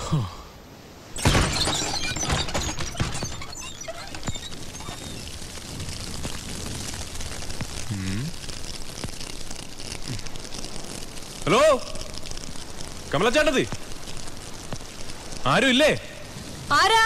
Hello കമലച്ചേട്ടത്തി ആരും ഇല്ലേ ആരാ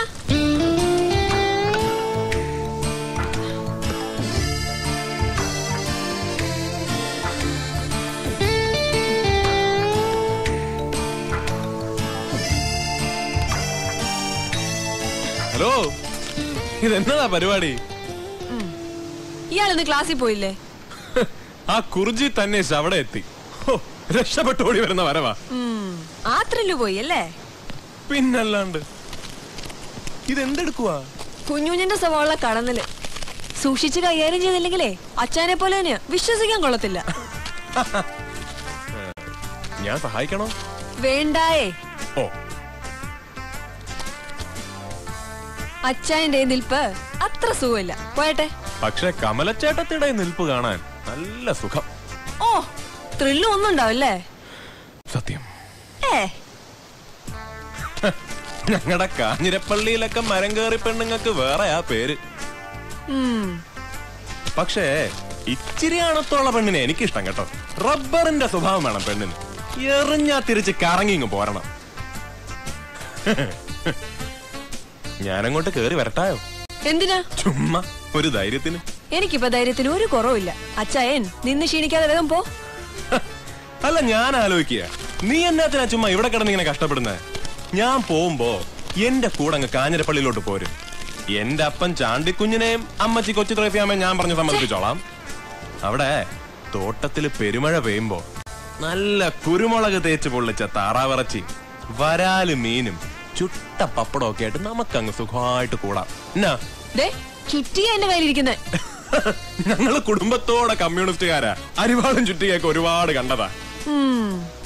ഹലോ ഇതെന്നതാ പരിപാടി ഇയാൾ ഇന്ന് ക്ലാസ്സിൽ പോയില്ലേ ആ കുറിജി തന്നെ അവിടെ എത്തി ഹോ, രക്ഷപ്പെട്ടു ഓടി വരുന്ന വരവാ ആ ത്രില്ല് പോയി അല്ലേ പിന്നല്ലാണ്ട് ഇതെന്തെടുക്കുവാ കുഞ്ഞുഞ്ഞിന്റെ സ്വഭാവമുള്ള കടന്നല് സൂക്ഷിച്ച് കൈകാര്യം ചെയ്തില്ലെങ്കിലേ അച്ഛനെ പോലെ തന്നെയാ വിശ്വസിക്കാൻ കൊള്ളത്തില്ല ഞാൻ സഹായിക്കണോ വേണ്ടായേ ഓ അച്ചായന്റെ നിൽപ്പ് അത്ര സുഖമില്ല പോയട്ടെ പക്ഷെ കമലച്ചേട്ടത്തിയുടെ നിൽപ്പ് കാണാൻ നല്ല സുഖം ഓ ത്രില്ലും ഒന്നും ഉണ്ടാവില്ലേ സത്യം ഏ ഞങ്ങളുടെ കാഞ്ഞിരപ്പള്ളിയിലൊക്കെ മരം കയറി പെണ്ണുങ്ങൾക്ക് വേറെ ആ പേര് ഉം. പക്ഷേ ഇച്ചിരി അണത്തുള്ള പെണ്ണിനെ എനിക്കിഷ്ടം കേട്ടോ റബ്ബറിന്റെ സ്വഭാവം വേണം പെണ്ണിന് എറിഞ്ഞാ തിരിച്ച് കറങ്ങി ഇങ്ങ് പോരണം ഞാനങ്ങോട്ട് കേറി വരട്ടായോ എന്തിനാ ചുമ്മാ ഒരു ധൈര്യത്തിന് എനിക്കിപ്പോ ധൈര്യത്തിന് ഒരു കുറവില്ല അച്ചായൻ നിന്ന് ക്ഷീണിക്കാതെ വേഗം പോ അല്ല ഞാൻ ആലോചിക്കുക നീ എന്നാത്തിനാ ചുമ്മാ ഇവിടെ കിടന്നിങ്ങനെ കഷ്ടപ്പെടുന്നത് ഞാൻ പോകുമ്പോ എന്റെ കൂടെ അങ്ങ് കാഞ്ഞിരപ്പള്ളിയിലോട്ട് പോരും എന്റെ അപ്പൻ ചാണ്ടിക്കുഞ്ഞിനെയും അമ്മച്ചി കൊച്ചു ത്രേസ്യാമയും ഞാൻ പറഞ്ഞു സമ്മതിപ്പിച്ചോളാം അവിടെ തോട്ടത്തില് പെരുമഴ പെയ്യുമ്പോ നല്ല കുരുമുളക് തേച്ച് പൊള്ളിച്ച താറാവിറച്ചി വരാല് മീനും ചുട്ട പപ്പടമൊക്കെ ആയിട്ട് നമുക്കങ്ങ് സുഖമായിട്ട് കൂടാം എന്നാ ദേ ചുറ്റിയ എന്റെ കയ്യിലിരിക്കുന്നെ ഞങ്ങള് കുടുംബത്തോടെ കമ്മ്യൂണിസ്റ്റുകാരാ അരിവാളും ചുറ്റിയൊക്കെ ഒരുപാട് കണ്ടതാ ഉം.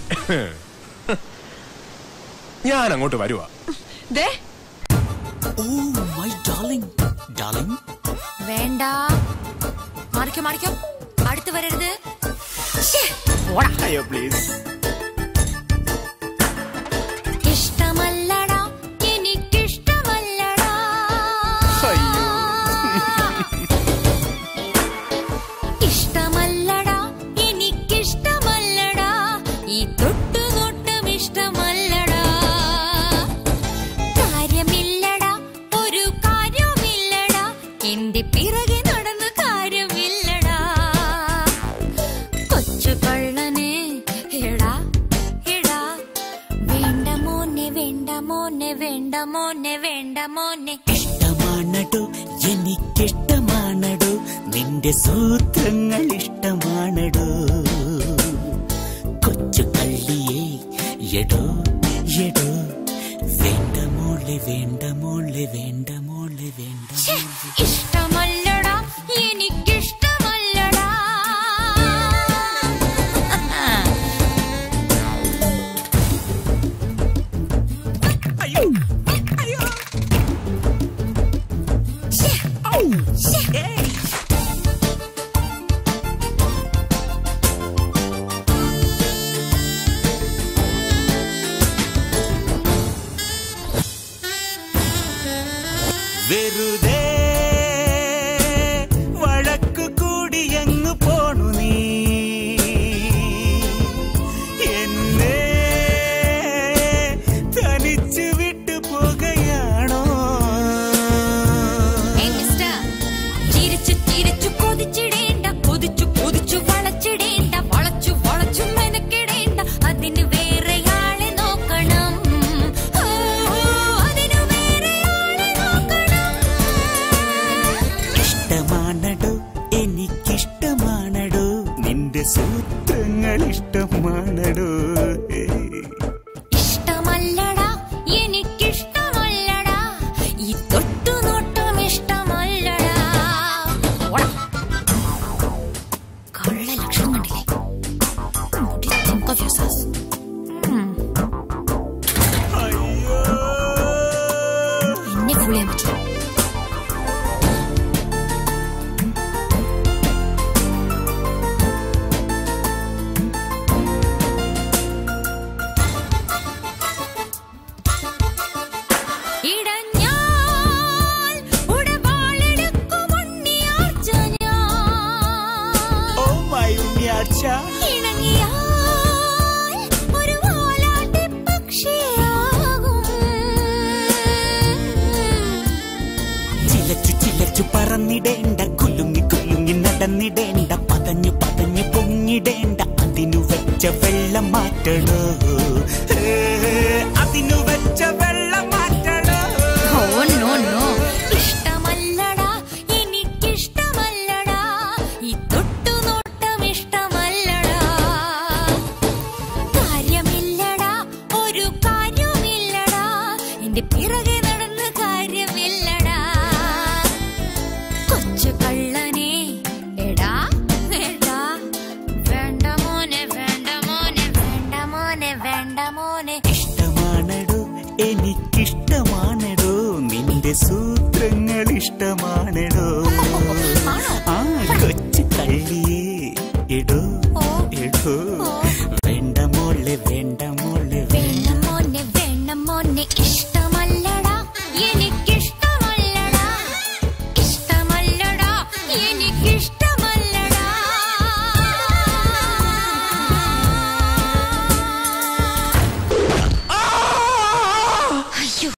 ഞാൻ അങ്ങോട്ട് വരുവാ ദേ Oh, my darling. Darling? വേണ്ട മാറിക്കോ മാറിക്കോ അടുത്ത് വരരുത് ശ്ശേ, പോടാ. അയ്യോ പ്ലീസ് ഇഷ്ടമല്ലടാ എനിക്കിഷ്ടമല്ലടാ ഇഷ്ടമല്ലടാ എനിക്കിഷ്ടമല്ലടാ ഈ തൊട്ടുനോട്ടം ഇഷ്ടമല്ലടാ കാര്യമില്ലടാ ഒരു കാര്യമില്ലടാ എന്റെ പിറകെ നടന്ന് കാര്യമില്ലടാ കൊച്ചു കള്ളനെ എടാ എടാ വേണ്ട മോനെ വേണ്ട മോനെ വേണ്ട മോനെ വേണ്ട മോനെ ഇഷ്ടമാണടോ എനിക്കിഷ്ടമാണടോ നിന്റെ സൂത്രങ്ങൾ ഇഷ്ടമാണടോ കൊച്ചു കള്ളിയേ എടോ എടോ വേണ്ട മോളെ വേണ്ട മോളെ വേണ്ട മോളെ വേണ്ട ഛെ, ഇഷ്ടമല്ലടാ എനിക്കിഷ്ടമല്ലടാ ഛെ, ഛെ. വെറുതെ വഴക്കു കൂടിയങ്ങു പോണു നീ എന്നെ തനിച്ചു വിട്ടു പോകുകയാണോ ഏയ് മിസ്റ്റർ, ചിരിച്ചു ചിരിച്ചു കൊതിച്ചിടേണ്ട കൊതിച്ചു കൊതിച്ചു വളച്ചിടേണ്ട വളച്ചു വളച്ചു മെനക്കിടേണ്ട അതിന് വേറെ ആളെ നോക്കണം ഓ, അതിന് വേറെ ആളെ നോക്കണം ഇഷ്ടമാണടോ എനിക്കിഷ്ടമാണടോ നിന്റെ സൂത്രങ്ങൾ ഇഷ്ടമാണടോ ഏയ്. ഇഷ്ടമല്ലടാ എനിക്കിഷ്ടമല്ലടാ ഈ തൊട്ടുനോട്ടം ഇഷ്ടമല്ലടാ ഓടാ. കള്ള ലക്ഷണം കണ്ടില്ലേ മുടി think of yourself. ഉം. എന്നെ fool ചെയ്യാൻ പറ്റില്ല പറന്നിടേണ്ട കുലുങ്ങി കുലുങ്ങി നടന്നിടേണ്ട പതഞ്ഞു പതഞ്ഞു പൊങ്ങിടേണ്ട അതിനു വെച്ച വെള്ളം മാറ്റണോ ഏ, അതിനു വെച്ച വെള്ളം മാറ്റണോ ഓ നോ നോ ഇഷ്ടമല്ലടാ എനിക്കിഷ്ടമല്ലടാ ഈ തൊട്ടുനോട്ടം ഇഷ്ടമല്ലടാ കാര്യമില്ലടാ ഒരു കാര്യമില്ലടാ എന്റെ പിറകെ നടന്ന് കാര്യമില്ലടാ കൊച്ചു കള്ളനെ എടാ വേണ്ടാ വേണ്ട മോനെ വേണ്ട മോനെ വേണ്ട മോനെ വേണ്ട മോനെ ഇഷ്ടമാണടോ എനിക്കിഷ്ടമാണടോ നിന്റെ സൂത്രങ്ങൾ ഇഷ്ടമാണടോ